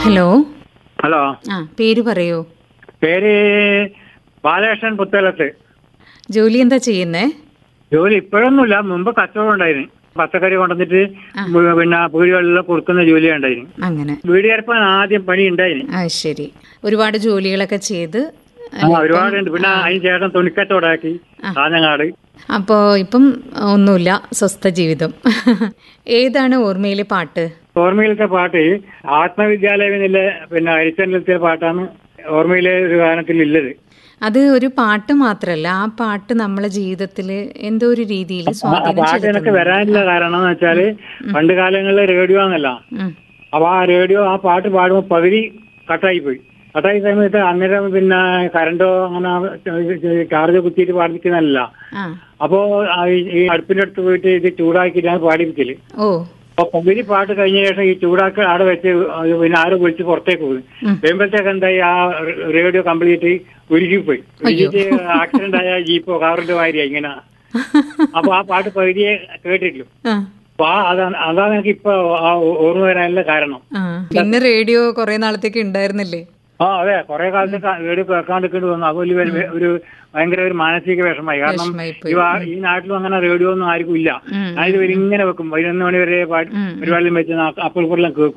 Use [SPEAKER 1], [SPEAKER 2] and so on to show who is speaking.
[SPEAKER 1] Hello
[SPEAKER 2] hello
[SPEAKER 1] ആ പേര് പറയൂ
[SPEAKER 2] പേര് ബാലകൃഷ്ണൻ പുത്തലത്ത്
[SPEAKER 1] ജോലി എന്താ ചെയ്യുന്നേ
[SPEAKER 2] ജോലി ഇപ്പോഴൊന്നുമില്ല മുമ്പ് കച്ചവടം ഉണ്ടായിരുന്നു പച്ചക്കറി കൊണ്ടുവന്നിട്ട് വ് പിന്നെ വീടുകളിൽ കൊടുക്കുന്ന ജോലി ഉണ്ടായിരുന്നു
[SPEAKER 1] അങ്ങനെ
[SPEAKER 2] വീടുകാരപ്പാൻ ആദ്യം പണി ഉണ്ടായിരുന്നു
[SPEAKER 1] ആ ശരി ഒരുപാട് ജോലികളൊക്കെ ചെയ്ത്
[SPEAKER 2] ആ ഒരുപാടുണ്ട് പിന്നെ അതിന് ചേട്ടൻ തുണിക്കച്ചവടാക്കി കാഞ്ഞങ്ങാട്
[SPEAKER 1] അപ്പോൾ ഇപ്പം ഒന്നുമില്ല സ്വസ്ഥ ജീവിതം ഏതാണ് ഓർമ്മയിലെ പാട്ട്
[SPEAKER 2] ഓർമ്മയിലത്തെ പാട്ട് ആത്മവിദ്യാലയം എന്നുള്ള പിന്നെ ഹരിചന്ദ്രത്തിലെ പാട്ടാണ് ഓർമ്മയിലെ ഒരു ഗാനത്തിൽ ഉള്ളത്
[SPEAKER 1] അത് ഒരു പാട്ട് മാത്രമല്ല ആ പാട്ട് നമ്മളെ ജീവിതത്തിൽ എന്തോ ഒരു രീതിയിൽ
[SPEAKER 2] ആ
[SPEAKER 1] സ്വാധീനം
[SPEAKER 2] പാട്ട് എനിക്ക്
[SPEAKER 1] ചെലുത്തുന്നു
[SPEAKER 2] വരാനുള്ള കാരണം എന്ന് വെച്ചാല് പണ്ട് കാലങ്ങളിൽ റേഡിയോ ആണല്ലോ
[SPEAKER 1] ഉം.
[SPEAKER 2] അപ്പൊ ആ റേഡിയോ ആ പാട്ട് പാടുമ്പോൾ പകുതി കട്ടായി പോയി കട്ടായി സമയത്ത് അന്നേരം പിന്നെ കറണ്ടോ അങ്ങനെ ചാർജ് കുത്തിയിട്ട് പാടിപ്പിക്കുന്നതല്ല
[SPEAKER 1] ആ
[SPEAKER 2] അപ്പോ ആ ഈ- ഈ അടുപ്പിന്റെ അടുത്ത് പോയിട്ട് ഇത് ചൂടാക്കിയിട്ടാണ് പാടിപ്പിക്കല്
[SPEAKER 1] ഓ
[SPEAKER 2] അപ്പൊ പകുതി പാട്ട് കഴിഞ്ഞ ശേഷം ഈ ചൂടാക്കി അവിടെ വെച്ച് അത് പിന്നെ ആരോ വിളിച്ച് പുറത്തേക്ക് പോയി വരുമ്പോഴത്തേക്ക് എന്തായി ആ റേഡിയോ കംപ്ലീറ്റ് ഉരുകിപ്പോയി ഉരുകിട്ട് ആക്സിഡന്റ് ആയ ജീപ്പോ കാറിന്റെ മാതിരിയാ ഇങ്ങനെ അപ്പൊ ആ പാട്ട് പകുതിയെ കേട്ടിട്ടില്ല
[SPEAKER 1] ആ
[SPEAKER 2] അപ്പൊ ആ അതാണ് അതാണ് എനിക്ക് ഇപ്പൊ ആ ഓർമ്മ വരാനുള്ള കാരണം
[SPEAKER 1] ആ പിന്നെ റേഡിയോ കുറെ നാളത്തേക്ക് ഉണ്ടായിരുന്നില്ലേ
[SPEAKER 2] ആ അതെ കുറെ കാലത്ത് റേഡിയോ കേൾക്കാണ്ടിരിക്കേണ്ടി വന്നു അത് വലിയ ഒരു- ഒരു ഭയങ്കര ഒരു മാനസിക വിഷമമായി കാരണം
[SPEAKER 1] വിഷമായിപ്പോയി.
[SPEAKER 2] ഈ വാ- ഈ നാട്ടിലും അങ്ങനെ റേഡിയോ ഒന്നും ആർക്കും ഇല്ല
[SPEAKER 1] ഉം.
[SPEAKER 2] ഞാനിത് ഇവര് ഇങ്ങനെ വെക്കും പതിനൊന്ന് മണി വരെ പാട്ട്
[SPEAKER 1] ഉം.
[SPEAKER 2] പരിപാടിയും വെച്ച് അപ്പോൾ ഇപ്പോഴെല്ലാം കേൾക്കും